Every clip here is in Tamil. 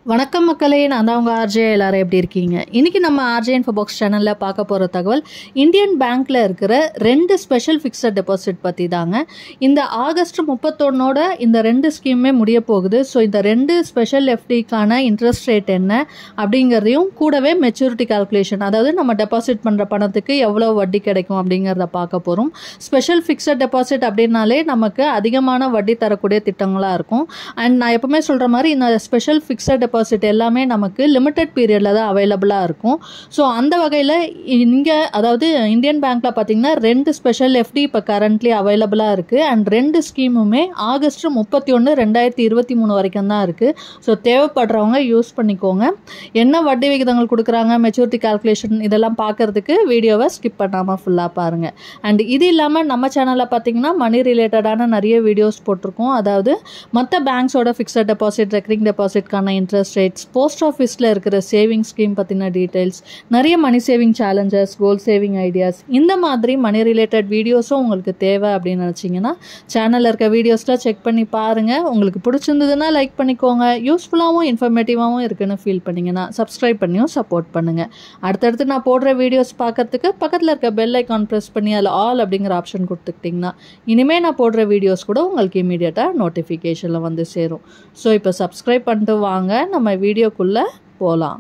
வணக்கம் மக்களே நான் தான் உங்கள் ஆர்ஜே எல்லாரும் எப்படி இருக்கீங்க இன்றைக்கி நம்ம ஆர்ஜே இன்ஃபோ பாக்ஸ் சேனலில் பார்க்க போகிற தகவல் இந்தியன் பேங்க்கில் இருக்கிற ரெண்டு ஸ்பெஷல் ஃபிக்ஸட் டெபாசிட் பற்றி தாங்க இந்த ஆகஸ்ட் முப்பத்தொன்னோட இந்த ரெண்டு ஸ்கீமுமே முடிய போகுது ஸோ இந்த ரெண்டு ஸ்பெஷல் எஃப்டிக்கான இன்ட்ரெஸ்ட் ரேட் என்ன அப்படிங்கிறதையும் கூடவே மெச்சூரிட்டி கால்குலேஷன் அதாவது நம்ம டெபாசிட் பண்ணுற பணத்துக்கு எவ்வளோ வட்டி கிடைக்கும் அப்படிங்கிறத பார்க்க போகிறோம் ஸ்பெஷல் ஃபிக்ஸட் டெபாசிட் அப்படின்னாலே நமக்கு அதிகமான வட்டி தரக்கூடிய திட்டங்களாக இருக்கும் அண்ட் நான் எப்பவுமே சொல்கிற மாதிரி இந்த ஸ்பெஷல் ஃபிக்ஸட் டெபாசிட் எல்லாமே நமக்கு லிமிட்டட் பீரியடில் தான் அவைலபிளாக இருக்கும் ஸோ அந்த வகையில் இங்கே அதாவது இந்தியன் பேங்க்கில் பார்த்தீங்கன்னா ரெண்டு ஸ்பெஷல் எஃப்டி இப்போ கரண்ட்லி அவைலபிளாக இருக்குது அண்ட் ரெண்டு ஸ்கீமுமே ஆகஸ்ட் முப்பத்தி ஒன்று ரெண்டாயிரத்தி இருபத்தி மூணு வரைக்கும் தான் இருக்குது ஸோ தேவைப்படுறவங்க யூஸ் பண்ணிக்கோங்க என்ன வட்டி விகிதங்கள் கொடுக்குறாங்க மெச்சூரிட்டி கால்குலேஷன் இதெல்லாம் பார்க்கறதுக்கு வீடியோவை ஸ்கிப் பண்ணாமல் ஃபுல்லாக பாருங்கள் அண்ட் இது இல்லாமல் நம்ம சேனலில் பார்த்தீங்கன்னா மணி ரிலேட்டடான நிறைய வீடியோஸ் போட்டிருக்கோம் அதாவது மற்ற பேங்க்ஸோட ஃபிக்ஸட் டெபாசிட் ரெக்கரிங் டெபாசிட்கான இன்ட்ரெஸ்ட் ரேட்ஸ் போஸ்ட் ஆஃபீஸில் இருக்கிற சேவிங் ஸ்கீம் பற்றின டீட்டெயில்ஸ் நிறைய money saving challenges goal saving ideas இந்த மாதிரி மணி ரிலேட்டட் வீடியோஸும் உங்களுக்கு தேவை அப்படின்னு நினச்சிங்கன்னா சேனலில் இருக்க வீடியோஸில் செக் பண்ணி பாருங்கள் உங்களுக்கு பிடிச்சிருந்ததுன்னா லைக் பண்ணிக்கோங்க யூஸ்ஃபுல்லாகவும் இன்ஃபர்மேட்டிவாகவும் இருக்குன்னு ஃபீல் பண்ணிங்கன்னா சப்ஸ்கிரைப் பண்ணியும் சப்போர்ட் பண்ணுங்கள் அடுத்தடுத்து நான் போடுற வீடியோஸ் பார்க்கறதுக்கு பக்கத்தில் இருக்க பெல் ஐக்கான் ப்ரெஸ் பண்ணி அதில் ஆல் அப்படிங்கிற ஆப்ஷன் கொடுத்துக்கிட்டிங்கன்னா இனிமேல் நான் போடுற வீடியோஸ் கூட உங்களுக்கு இமீடியட்டாக நோட்டிஃபிகேஷனில் வந்து சேரும் ஸோ இப்போ சப்ஸ்கிரைப் பண்ணிட்டு வாங்க நம்ம வீடியோக்குள்ளே போகலாம்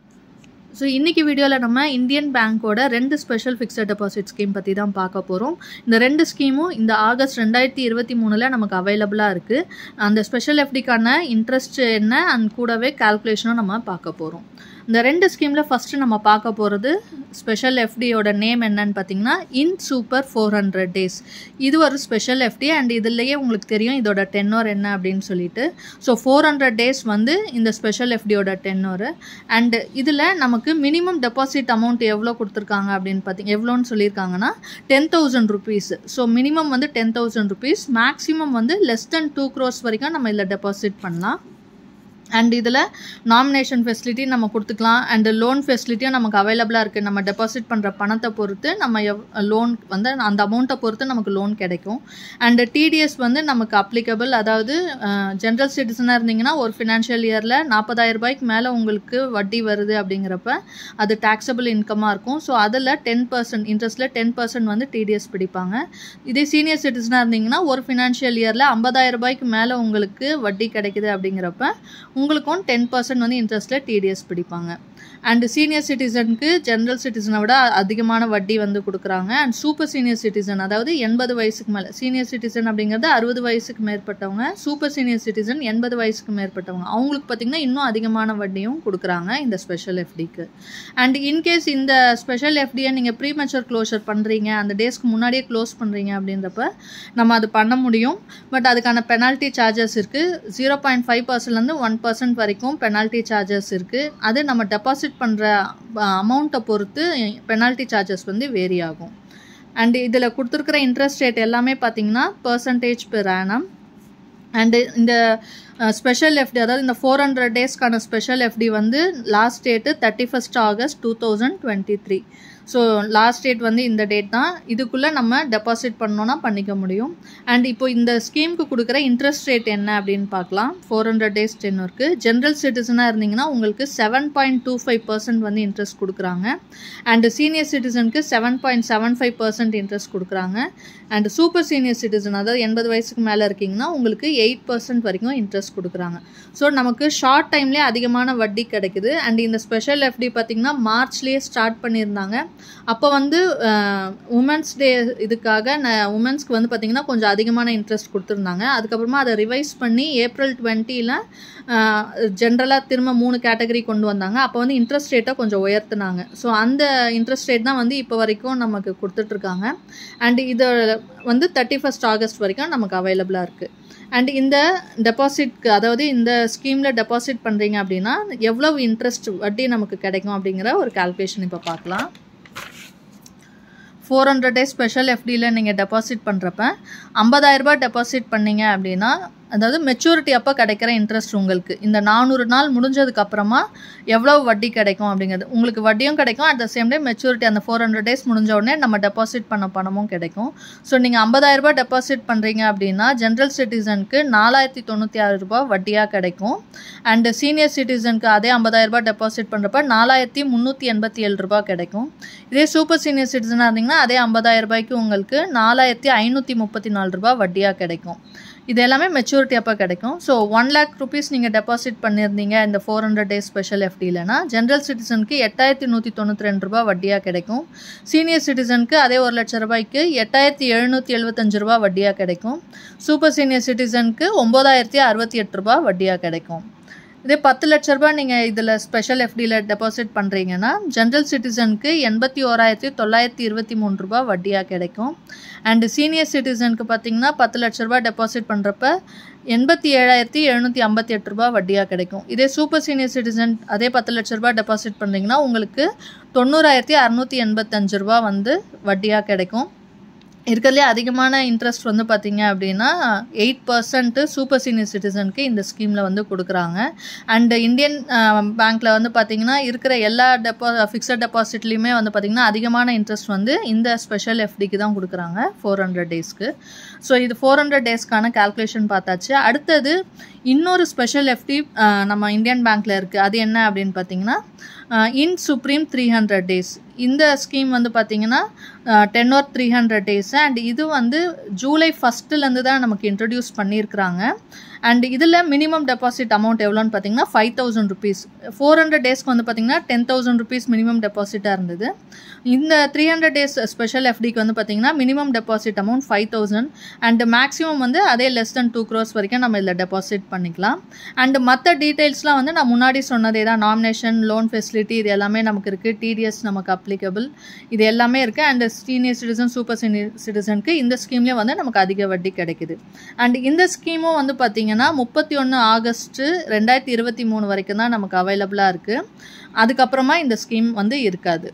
ஸோ இன்றைக்கி வீடியோவில் நம்ம இந்தியன் பேங்க்கோட ரெண்டு ஸ்பெஷல் ஃபிக்ஸட் டெபாசிட் ஸ்கீம் பற்றி தான் பார்க்க போகிறோம் இந்த ரெண்டு ஸ்கீமும் இந்த ஆகஸ்ட் ரெண்டாயிரத்தி இருபத்தி மூணில் நமக்கு அவைலபிளாக இருக்குது அந்த ஸ்பெஷல் எஃப்டிக்கான இன்ட்ரெஸ்ட் என்ன அண்ட் கூடவே கால்குலேஷனும் நம்ம பார்க்க போகிறோம் இந்த ரெண்டு ஸ்கீமில் ஃபஸ்ட்டு நம்ம பார்க்க போகிறது ஸ்பெஷல் எஃப்டியோட நேம் என்னன்னு பார்த்தீங்கன்னா Ind super four hundred days இது ஒரு ஸ்பெஷல் எஃப்டி அண்ட் இதுலேயே உங்களுக்கு தெரியும் இதோட டென்னோர் என்ன அப்படின்னு சொல்லிட்டு ஸோ ஃபோர் ஹண்ட்ரட் டேஸ் வந்து இந்த ஸ்பெஷல் எஃப்டியோட டென்னோரு அண்ட் இதில் நமக்கு மினிமம் டெபாசிட் அமௌண்ட் எவ்வளோ கொடுத்துருக்காங்க அப்படின்னு பார்த்தீங்க எவ்வளோன்னு சொல்லியிருக்காங்கன்னா ten thousand rupees so minimum வந்து டென் தௌசண்ட் ருபீஸ் மேக்ஸிமம் வந்து லெஸ் தென் டூ க்ரோஸ் வரைக்கும் நம்ம இதில் டெபாசிட் பண்ணலாம் அண்ட் இதில் நாமினேஷன் ஃபெசிலிட்டி நம்ம கொடுத்துக்கலாம் அண்ட் லோன் ஃபெசிலிட்டியும் நமக்கு அவைலபிளாக இருக்குது நம்ம டெபாசிட் பண்ணுற பணத்தை பொறுத்து நம்ம எவ் லோன் வந்து அந்த அமௌண்ட்டை பொறுத்து நமக்கு லோன் கிடைக்கும் அண்ட் டிடிஎஸ் வந்து நமக்கு அப்ளிகபிள் அதாவது ஜென்ரல் சிட்டிசனாக இருந்தீங்கன்னா ஒரு ஃபினான்ஷியல் இயரில் நாற்பதாயிரம் ரூபாய்க்கு மேலே உங்களுக்கு வட்டி வருது அப்படிங்கிறப்ப அது டேக்ஸபிள் இன்கமாக இருக்கும் ஸோ அதில் டென் பர்சன்ட் இன்ட்ரெஸ்ட்டில் டென் பர்சன்ட் வந்து டிடிஎஸ் பிடிப்பாங்க இதே சீனியர் சிட்டிசனாக இருந்தீங்கன்னா ஒரு ஃபினான்ஷியல் இயரில் ஐம்பதாயிரம் ரூபாய்க்கு மேலே உங்களுக்கு வட்டி கிடைக்குது அப்படிங்கிறப்ப உங்களுக்கும் டென் பர்சன்ட் வந்து இன்ட்ரெஸ்ட்டில் டிடிஎஸ் பிடிப்பாங்க அண்ட் சீனியர் சிட்டிசனுக்கு ஜென்ரல் சிட்டிசனை விட அதிகமான வட்டி வந்து கொடுக்குறாங்க அண்ட் சூப்பர் சீனியர் சிட்டிசன் அதாவது எண்பது வயசுக்கு மேலே சீனியர் சிட்டிசன் அப்படிங்கிறது அறுபது வயசுக்கு மேற்பட்டவங்க சூப்பர் சீனியர் சிட்டிசன் எண்பது வயசுக்கு மேற்பட்டவங்க அவங்களுக்கு பார்த்திங்கன்னா இன்னும் அதிகமான வட்டியும் கொடுக்குறாங்க இந்த ஸ்பெஷல் எஃப்டிக்கு அண்ட் இன்கேஸ் இந்த ஸ்பெஷல் எஃப்டியை நீங்கள் ப்ரீ மெச்சூர் க்ளோஷர் பண்ணுறீங்க அந்த டேஸ்க்கு முன்னாடியே க்ளோஸ் பண்ணுறீங்க அப்படின்றப்ப நம்ம அது பண்ண முடியும் பட் அதுக்கான பெனால்ட்டி சார்ஜஸ் இருக்குது ஜீரோ பாயிண்ட் ஃபைவ் பர்சன்ட்லேருந்து ஒன் பர்சன்ட் வரைக்கும் பெனால்ட்டி சார்ஜஸ் இருக்குது அது நம்ம டெபாசிட் பண்ணுற அமௌண்ட்டை பொறுத்து பெனால்ட்டி சார்ஜஸ் வந்து வேரி ஆகும் அண்டு இதில் கொடுத்துருக்குற இன்ட்ரெஸ்ட் ரேட் எல்லாமே பார்த்தீங்கன்னா பர்சன்டேஜ் பெர் ஆனம் அண்டு இந்த ஸ்பெஷல் எஃப்டி அதாவது இந்த ஃபோர் ஹண்ட்ரட் டேஸ்க்கான ஸ்பெஷல் எஃப்டி வந்து last date thirty first August two thousand twenty three so last date வந்து இந்த டேட் தான் இதுக்குள்ளே நம்ம டெபாசிட் பண்ணோன்னா பண்ணிக்க முடியும் அண்ட் இப்போ இந்த ஸ்கீமுக்கு கொடுக்குற இன்ட்ரெஸ்ட் ரேட் என்ன அப்படின்னு பார்க்கலாம் ஃபோர் ஹண்ட்ரட் டேஸ் டென்னூருக்கு ஜென்ரல் சிட்டிசனாக இருந்தீங்கன்னா உங்களுக்கு seven point two five percent வந்து இன்ட்ரெஸ்ட் கொடுக்குறாங்க அண்ட் சீனியர் சிட்டிசனுக்கு seven point seven five percent interest கொடுக்குறாங்க அண்ட் சூப்பர் சீனியர் சிட்டிசன் அதாவது எண்பது வயசுக்கு மேலே இருக்கீங்கன்னா உங்களுக்கு எயிட் பர்சன்ட் வரைக்கும் இன்ட்ரெஸ்ட் கொடுக்குறாங்க ஸோ நமக்கு ஷார்ட் டைம்லேயே அதிகமான வட்டி கிடைக்குது அண்ட் இந்த ஸ்பெஷல் எஃப்டி பார்த்திங்கன்னா மார்ச்லேயே ஸ்டார்ட் பண்ணியிருந்தாங்க அப்போ வந்து உமன்ஸ் டே இதுக்காக நான் உமன்ஸ்க்கு வந்து பார்த்திங்கன்னா கொஞ்சம் அதிகமான இன்ட்ரெஸ்ட் கொடுத்துருந்தாங்க அதுக்கப்புறமா அதை ரிவைஸ் பண்ணி ஏப்ரல் டுவெண்ட்டியில் ஜென்ரலாக திரும்ப மூணு கேட்டகரி கொண்டு வந்தாங்க அப்போ வந்து இன்ட்ரெஸ்ட் ரேட்டை கொஞ்சம் உயர்த்துனாங்க ஸோ அந்த இன்ட்ரெஸ்ட் ரேட் தான் வந்து இப்போ வரைக்கும் நமக்கு கொடுத்துட்ருக்காங்க அண்ட் இதை வந்து தேர்ட்டி ஃபஸ்ட் ஆகஸ்ட் வரைக்கும் நமக்கு அவைலபிளாக இருக்குது அண்ட் இந்த டெபாசிட்க்கு அதாவது இந்த ஸ்கீமில் டெபாசிட் பண்ணுறீங்க அப்படின்னா எவ்வளவு இன்ட்ரெஸ்ட் வட்டி நமக்கு கிடைக்கும் அப்படிங்கிற ஒரு கால்குலேஷன் இப்போ பார்க்கலாம் ஃபோர் ஹண்ட்ரட் டேஸ் ஸ்பெஷல் எஃப்டியில் நீங்கள் டெபாசிட் பண்ணுறப்ப ஐம்பதாயிரரூபா டெபாசிட் பண்ணீங்க அப்படின்னா அதாவது மெச்சூரிட்டி அப்போ கிடைக்கிற இன்ட்ரெஸ்ட் உங்களுக்கு இந்த நானூறு நாள் முடிஞ்சதுக்கு அப்புறமா எவ்வளோ வட்டி கிடைக்கும் அப்படிங்கிறது உங்களுக்கு வட்டியும் கிடைக்கும் at the same time maturity அந்த ஃபோர் ஹண்ட்ரட் டேஸ் முடிஞ்ச உடனே நம்ம டெபாசிட் பண்ண பணமும் கிடைக்கும் ஸோ நீங்கள் ஐம்பதாயிரம் ரூபாய் டெபாசிட் பண்ணுறீங்க அப்படின்னா ஜென்ரல் சிட்டிசனுக்கு நாலாயிரத்தி தொண்ணூற்றி ஆறு ரூபாய் வட்டியாக கிடைக்கும் அண்டு சீனியர் சிட்டிசனுக்கு அதே ஐம்பதாயிரம் ரூபாய் டெபாசிட் பண்ணுறப்ப நாலாயிரத்தி முந்நூற்றி எண்பத்தி ஏழு ரூபாய் கிடைக்கும் இதே சூப்பர் சீனியர் சிட்டிசனாக இருந்தீங்கன்னா அதே ஐம்பதாயிரம் ரூபாய்க்கு உங்களுக்கு நாலாயிரத்தி ஐநூற்றி முப்பத்தி நாலு ரூபாய் வட்டியாக கிடைக்கும் இது எல்லாமே மெச்சூரிட்டி அப்போ கிடைக்கும் ஸோ ஒன் லேக் ருபீஸ் நீங்கள் டெபாசிட் பண்ணியிருந்தீங்க இந்த ஃபோர் ஹண்ட்ரட் டேஸ் ஸ்பெஷல் எஃப்டிலனா ஜென்ரல் சிட்டிசனுக்கு எட்டாயிரத்தி நூற்றி தொண்ணூற்றி ரெண்டு ரூபா வட்டியாக கிடைக்கும் சீனியர் சிட்டிசனுக்கு அதே ஒரு லட்ச ரூபாய்க்கு எட்டாயிரத்தி எழுநூற்றி எழுபத்தஞ்சு ரூபா வட்டியாக கிடைக்கும் சூப்பர் சீனியர் சிட்டிசனுக்கு ஒம்பதாயிரத்தி அறுபத்தி எட்டு ரூபா வட்டியாக கிடைக்கும் இதே பத்து லட்ச ரூபாய் நீங்கள் இதில் ஸ்பெஷல் எஃப்டியில் டெபாசிட் பண்ணுறீங்கன்னா ஜென்ரல் சிட்டிசனுக்கு எண்பத்தி ஓராயிரத்தி தொள்ளாயிரத்தி இருபத்தி மூணு ரூபா வட்டியாக கிடைக்கும் அண்டு சீனியர் சிட்டிசனுக்கு பார்த்தீங்கன்னா பத்து லட்ச ரூபாய் டெபாசிட் பண்ணுறப்ப எண்பத்தி ஏழாயிரத்தி எழுநூற்றி ஐம்பத்தி எட்டு ரூபா வட்டியாக கிடைக்கும் இதே சூப்பர் சீனியர் சிட்டிசன் அதே பத்து லட்ச ரூபாய் டெபாசிட் பண்ணுறீங்கன்னா உங்களுக்கு தொண்ணூறாயிரத்தி அறநூற்றி எண்பத்தஞ்சு ரூபா வந்து வட்டியாக கிடைக்கும் இருக்கிறதுலே அதிகமான இன்ட்ரெஸ்ட் வந்து பார்த்தீங்க அப்படின்னா எயிட் பர்சன்ட்டு சூப்பர் சீனியர் சிட்டிசனுக்கு இந்த ஸ்கீமில் வந்து கொடுக்குறாங்க அண்ட் இந்தியன் பேங்க்கில் வந்து பார்த்தீங்கன்னா இருக்கிற எல்லா டெபா ஃபிக்ஸட் டெபாசிட்லேயுமே வந்து பார்த்திங்கன்னா அதிகமான இன்ட்ரெஸ்ட் வந்து இந்த ஸ்பெஷல் எஃப்டிக்கு தான் கொடுக்குறாங்க ஃபோர் ஹண்ட்ரட் டேஸ்க்கு ஸோ இது ஃபோர் ஹண்ட்ரட் டேஸ்க்கான கால்குலேஷன் பார்த்தாச்சு அடுத்தது இன்னொரு ஸ்பெஷல் எஃப்டி நம்ம இந்தியன் பேங்க்கில் இருக்குது அது என்ன அப்படின்னு பார்த்தீங்கன்னா Ind supreme three hundred days இந்த ஸ்கீம் வந்து பார்த்தீங்கன்னா tenure three hundred days and இது வந்து ஜூலை ஃபஸ்ட்டுலேருந்து தான் நமக்கு இன்ட்ரடியூஸ் பண்ணியிருக்கிறாங்க அண்ட் இதில் மினிமம் டெபாசிட் அமௌண்ட் எவ்வளோன்னு பார்த்தீங்கன்னா five thousand rupees four hundred டேஸ்க்கு வந்து பார்த்தீங்கன்னா டென் தௌசண்ட் ருபீஸ் மினிமம் டெபாசிட்டாக இருந்தது இந்த த்ரீ ஹண்ட்ரட் டேஸ் ஸ்பெஷல் எஃப்டிக்கு வந்து பார்த்தீங்கன்னா minimum deposit amount five thousand and maximum வந்து அதே லெஸ் தென் டூ க்ரோஸ் வரைக்கும் நம்ம இதில் டெபாசிட் பண்ணிக்கலாம் அண்ட் மற்ற டீட்டெயில்ஸ்லாம் வந்து நான் முன்னாடி சொன்னதே தான் நாமினேஷன் லோன் ஃபெசிலிட்டி இது எல்லாமே நமக்கு இருக்குது டிடிஎஸ் நமக்கு அப்ளிகபிள் இது எல்லாமே இருக்குது and senior citizen super senior சிட்டிசனுக்கு இந்த ஸ்கீம்லேயே வந்து நமக்கு அதிக வட்டி கிடைக்குது அண்ட் இந்த ஸ்கீமும் வந்து பார்த்திங்கன்னா முப்பத்தி ஒன்று ஆகஸ்ட்டு ரெண்டாயிரத்தி இருபத்தி மூணு வரைக்கும் தான் நமக்கு அவைலபிளாக இருக்குது அதுக்கப்புறமா இந்த ஸ்கீம் வந்து இருக்காது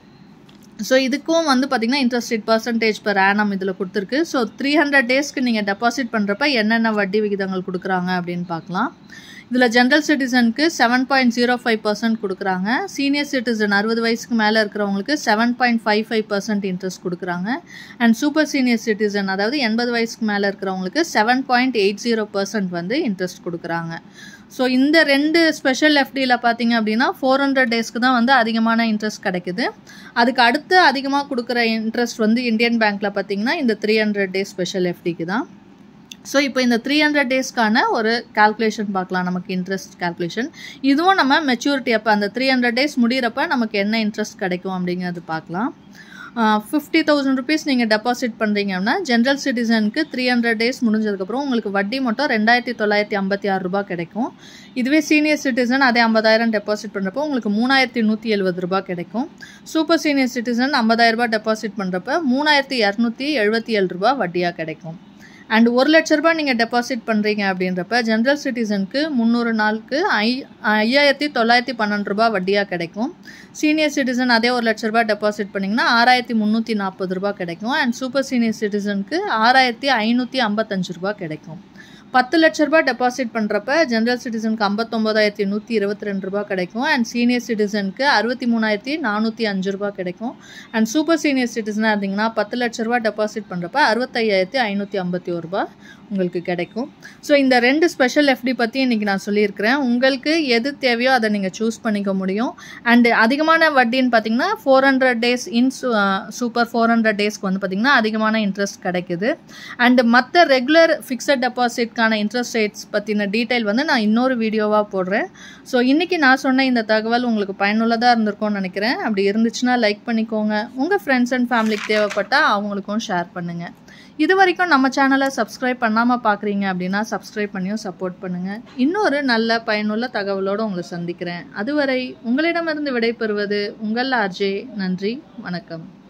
ஸோ இதுக்கும் வந்து பார்த்திங்கன்னா interest rate percentage per annum இதில் கொடுத்துருக்கு ஸோ த்ரீ ஹண்ட்ரட் டேஸ்க்கு நீங்கள் டெபாசிட் பண்ணுறப்ப என்னென்ன வட்டி விகிதங்கள் கொடுக்குறாங்க அப்படின்னு பார்க்கலாம் இதில் ஜென்ரல் சிட்டிசனுக்கு seven point zero five percent கொடுக்குறாங்க சீனியர் சிட்டிசன் அறுபது வயசுக்கு மேலே இருக்கிறவங்களுக்கு seven point five five percent interest கொடுக்குறாங்க அண்ட் சூப்பர் சீனியர் சிட்டிசன் அதாவது எண்பது வயசுக்கு மேலே இருக்கிறவங்களுக்கு seven point eight zero percent வந்து இன்ட்ரெஸ்ட் கொடுக்குறாங்க ஸோ இந்த ரெண்டு ஸ்பெஷல் எஃப்டியில் பார்த்தீங்க அப்படின்னா ஃபோர் ஹண்ட்ரட் டேஸ்க்கு தான் வந்து அதிகமான இன்ட்ரெஸ்ட் கிடைக்குது அதுக்கு அடுத்து அதிகமாக கொடுக்குற இன்ட்ரெஸ்ட் வந்து இந்தியன் பேங்க்கில் பார்த்தீங்கன்னா இந்த த்ரீ ஹண்ட்ரட் டேஸ் ஸ்பெஷல் எஃப்டிக்கு தான் ஸோ இப்போ இந்த த்ரீ ஹண்ட்ரட் டேஸ்க்கான ஒரு கால்குலேஷன் பார்க்கலாம் நமக்கு இன்ட்ரெஸ்ட் கால்குலேஷன் இதுவும் நம்ம மெச்சூரிட்டி அப்போ அந்த த்ரீ ஹண்ட்ரட் டேஸ் முடிகிறப்ப நமக்கு என்ன இன்ட்ரெஸ்ட் கிடைக்கும் அப்படிங்கிறது பார்க்கலாம் ஃபிஃப்டி தௌசண்ட் ருபீஸ் நீங்கள் டெபாசிட் பண்ணுறீங்க அப்படின்னா ஜென்ரல் சிட்டிசனுக்கு த்ரீ ஹண்ட்ரட் டேஸ் முடிஞ்சதுக்கப்புறம் உங்களுக்கு வட்டி மட்டும் ரெண்டாயிரத்தி தொள்ளாயிரத்தி ஐம்பத்தி ஆறு ரூபாய் கிடைக்கும் இதுவே சீனியர் சிட்டிசன் அதே ஐம்பதாயிரம் டெபாசிட் பண்ணுறப்போ உங்களுக்கு மூணாயிரத்தி நூற்றி எழுபது ரூபாய் கிடைக்கும் சூப்பர் சீனியர் சிட்டிசன் ஐம்பதாயிரம் ரூபாய் டெபாசிட் பண்ணுறப்ப மூணாயிரத்தி இரநூத்தி எழுபத்தி ஏழு ரூபாய் வட்டியாக கிடைக்கும் அண்ட் ஒரு லட்ச ரூபாய் நீங்கள் டெபாசிட் பண்ணுறீங்க அப்படின்றப்ப ஜென்ரல் சிட்டிசனுக்கு முந்நூறு நாளுக்கு ஐ ஐயாயிரத்தி தொள்ளாயிரத்தி பன்னெண்டு ரூபாய் வட்டியாக கிடைக்கும் சீனியர் சிட்டிசன் அதே ஒரு லட்ச ரூபாய் டெபாசிட் பண்ணிங்கன்னா ஆறாயிரத்தி முந்நூற்றி நாற்பது ரூபாய் கிடைக்கும் அண்ட் சூப்பர் சீனியர் சிட்டிசனுக்கு ஆறாயிரத்தி ஐநூற்றி ஐம்பத்தஞ்சு ரூபாய் கிடைக்கும் பத்து லட்ச ரூபாய் டெபாசிட் பண்ணுறப்ப ஜென்ரல் சிட்டிசனுக்கு ஐம்பத்தொம்போதாயிரத்தி நூற்றி இருபத்தி ரெண்டு ரூபாய் கிடைக்கும் அண்ட் சீனியர் சிட்டிசனுக்கு அறுபத்தி மூணாயிரத்தி நானூற்றி அஞ்சு ரூபாய் கிடைக்கும் அண்ட் சூப்பர் சீனியர் சிட்டிசனாக இருந்தீங்கன்னா பத்து லட்ச ரூபாய் டெபாசிட் பண்ணுறப்ப அறுபத்தையாயிரத்தி ஐநூற்றி ஐம்பத்தி ஒரு ரூபாய் உங்களுக்கு கிடைக்கும் ஸோ இந்த ரெண்டு ஸ்பெஷல் எஃப்டி பற்றி இன்றைக்கி நான் சொல்லியிருக்கிறேன் உங்களுக்கு எது தேவையோ அதை நீங்கள் சூஸ் பண்ணிக்க முடியும் அண்டு அதிகமான வட்டின்னு பார்த்தீங்கன்னா four hundred days Ind super four hundred டேஸ்க்கு வந்து பார்த்திங்கன்னா அதிகமான இன்ட்ரெஸ்ட் கிடைக்குது அண்டு மற்ற ரெகுலர் ஃபிக்ஸட் டெபாசிட்கான இன்ட்ரெஸ்ட் ரேட்ஸ் பற்றின டீட்டெயில் வந்து நான் இன்னொரு வீடியோவாக போடுறேன் ஸோ இன்றைக்கி நான் சொன்ன இந்த தகவல் உங்களுக்கு பயனுள்ளதாக இருந்திருக்கும்னு நினைக்கிறேன் அப்படி இருந்துச்சுன்னா லைக் பண்ணிக்கோங்க உங்கள் ஃப்ரெண்ட்ஸ் அண்ட் ஃபேமிலிக்கு தேவைப்பட்டால் அவங்களுக்கும் ஷேர் பண்ணுங்கள் இது வரைக்கும் நம்ம சேனலை சப்ஸ்கிரைப் பண்ணாமல் பார்க்குறீங்க அப்படின்னா சப்ஸ்கிரைப் பண்ணியும் சப்போர்ட் பண்ணுங்கள் இன்னொரு நல்ல பயனுள்ள தகவலோடு உங்களை சந்திக்கிறேன் அதுவரை உங்களிடமிருந்து விடைபெறுவது உங்கள் ஆர்ஜே நன்றி வணக்கம்